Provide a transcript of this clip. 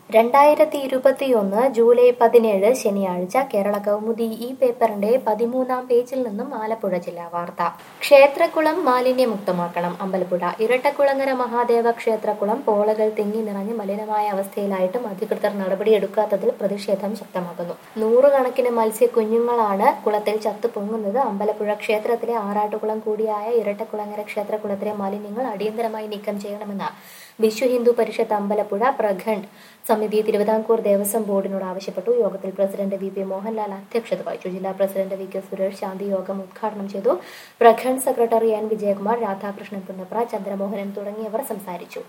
രണ്ടായിരത്തി ഇരുപത്തിയൊന്ന് ജൂലൈ പതിനേഴ് ശനിയാഴ്ച കേരള കൗമുദി ഈ പേപ്പറിന്റെ പതിമൂന്നാം പേജിൽ നിന്നും ആലപ്പുഴ ജില്ലാ വാർത്ത ക്ഷേത്രക്കുളം മാലിന്യമുക്തമാക്കണം അമ്പലപ്പുഴ ഇരട്ടക്കുളങ്ങര മഹാദേവ ക്ഷേത്രക്കുളം പോളകൾ തിങ്ങി നിറഞ്ഞ് മലിനമായ അവസ്ഥയിലായിട്ടും അധികൃതർ നടപടിയെടുക്കാത്തതിൽ പ്രതിഷേധം ശക്തമാകുന്നു നൂറുകണക്കിന് മത്സ്യക്കുഞ്ഞുങ്ങളാണ് കുളത്തിൽ ചത്തുപൊങ്ങുന്നത് അമ്പലപ്പുഴ ക്ഷേത്രത്തിലെ ആറാട്ടുകുളം കൂടിയായ ഇരട്ടക്കുളങ്ങര ക്ഷേത്രക്കുളത്തിലെ മാലിന്യങ്ങൾ അടിയന്തരമായി നീക്കം ചെയ്യണമെന്ന് വിശ്വ ഹിന്ദു പരിഷത്ത് അമ്പലപ്പുഴ പ്രഖണ്ഡ് സമിതി തിരുവിതാംകൂർ ദേവസ്വം ബോർഡിനോട് ആവശ്യപ്പെട്ടു യോഗത്തിൽ പ്രസിഡന്റ് വി പി മോഹൻലാൽ അധ്യക്ഷത വഹിച്ചു ജില്ലാ president V K Suresh Shanthi യോഗം ഉദ്ഘാടനം ചെയ്തു പ്രഖണ്ഡ് സെക്രട്ടറി എൻ വിജയകുമാർ രാധാകൃഷ്ണൻ പുന്നപ്ര ചന്ദ്രമോഹനൻ തുടങ്ങിയവർ സംസാരിച്ചു